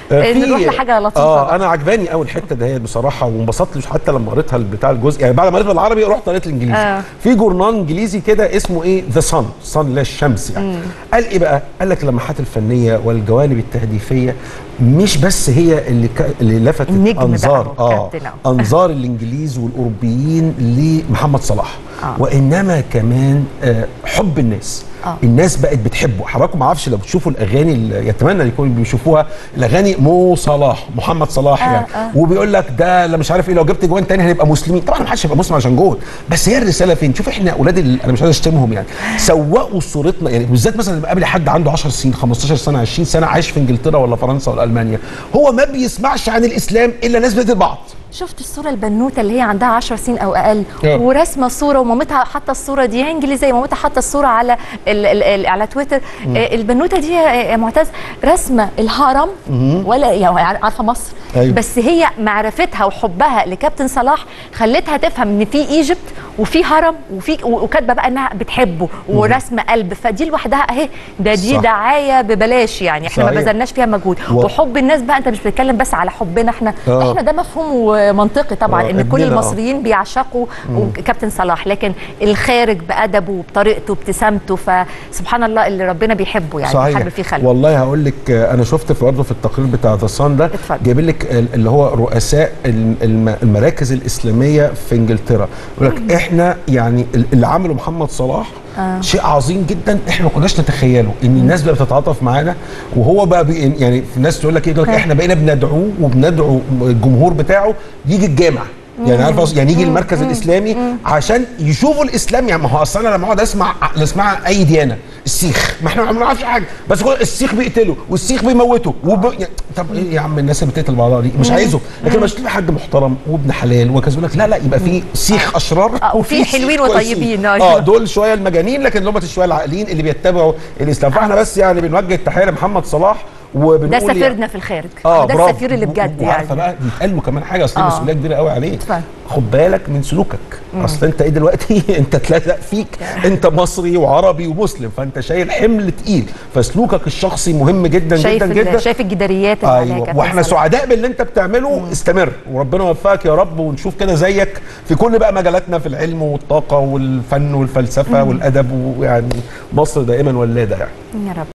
آه، نروح لحاجه لطيفه اه بقى. انا عجباني قوي الحته دهيت بصراحه وانبسطت حتى لما قريتها بتاع الجزء يعني بعد ما قريت بالعربي رحت قريت الانجليزي آه. في جورنال انجليزي كده اسمه ايه ذا صن صن اللي هي الشمس يعني قال ايه بقى قال لك اللمحات الفنيه والجوانب التهديفيه مش بس هي اللي ك... اللي لفتت النجم بقى انظار هو اه كابتن أهو. انظار الانجليز والاوروبيين لمحمد صلاح آه. وانما كمان آه حب الناس آه. الناس بقت بتحبه حضراتكم ما اعرفش لو بتشوفوا الاغاني اللي يتمنى ان يكونوا بيشوفوها الاغاني مو صلاح محمد صلاح آه، يعني آه. وبيقول لك ده لا مش عارف ايه لو جبت جوان تاني هنبقى مسلمين طبعا ما حدش هيبقى مسلم عشان جول بس هي الرساله فين شوف احنا اولاد ال- انا مش عايز اشتمهم يعني سوقوا صورتنا يعني بالذات مثلا لما قابل حد عنده 10 سنين 15 سنه 20 سنه عايش في انجلترا ولا فرنسا ولا المانيا هو ما بيسمعش عن الاسلام الا ناس بتقتل بعض شفت الصوره البنوته اللي هي عندها 10 سنين او اقل آه. ورسمه صوره ومامتها حاطه الصوره دي هي انجليزيه مامتها حاطه الصوره على ال ال ال على تويتر آه، البنوته دي يا يا معتز رسمه الهرم ولا يعني عارفه مصر أيوة. بس هي معرفتها وحبها لكابتن صلاح خلتها تفهم ان في ايجيبت وفي هرم وفي وكاتبه بقى انها بتحبه ورسمه قلب فدي لوحدها اهي ده دي صح. دعايه ببلاش يعني احنا ما صحيح. بذلناش فيها مجهود و- وحب الناس بقى انت مش بتتكلم بس على حبنا احنا آه. احنا ده مفهوم ومنطقي طبعا آه، ان كل ابننا، آه. المصريين بيعشقوا كابتن صلاح لكن الخارج بادبه وبطريقته وابتسامته فسبحان الله اللي ربنا بيحبه يعني صحيح بيحب فيه خلقه والله هقول لك آه، انا شفت في برضه في التقرير بتاع ذا صن ده اتفضل. جايب لك ال- اللي هو رؤساء الم- الم- المراكز الاسلاميه في انجلترا يقول لك احنا يعني ال- اللي عمله محمد صلاح آه. شيء عظيم جدا احنا ما كناش نتخيله ان الناس بقى بتتعاطف معانا وهو بقى بي يعني في الناس تقول لك ايه تقول لك آه. احنا بقينا بندعوه وبندعو الجمهور بتاعه يجي الجامع يعني عارف قصدي؟ يعني يجي المركز الاسلامي عشان يشوفوا الاسلام يعني ما هو اصلا انا لما اقعد اسمع اسمع اي ديانه السيخ ما احنا ما نعرفش حاجه بس كل السيخ بيقتله والسيخ بيموته وب... يعني طب ايه يا عم الناس اللي بتقتل بعضها دي مش عايزه لكن لما تلاقي حد محترم وابن حلال وكذا يقول لك لا لا يبقى في سيخ اشرار آه، وفي حلوين سيخ كويسين. وطيبين. اه دول شويه المجانين لكن هم شويه العاقلين اللي بيتبعوا الاسلام فاحنا بس يعني بنوجه التحيه لمحمد صلاح وبنقول ده يعني- سفيرنا في الخارج اه ده برافو. السفير اللي بجد وعارفه يعني بقى بيتقال له كمان حاجه اصل آه. مسؤوليه كبيره قوي عليه اتفضل. خد بالك من سلوكك اصل انت ايه دلوقتي انت تلزق فيك انت مصري وعربي ومسلم فانت شايل حمل تقيل فسلوكك الشخصي مهم جدا شايف جدا ال- جدا شايف الجداريات اللي عليها ايوه كابتن واحنا صلاح. سعداء باللي انت بتعمله استمر وربنا يوفقك يا رب ونشوف كده زيك في كل بقى مجالاتنا في العلم والطاقه والفن والفلسفه والادب ويعني مصر دائما ولاده يعني يا رب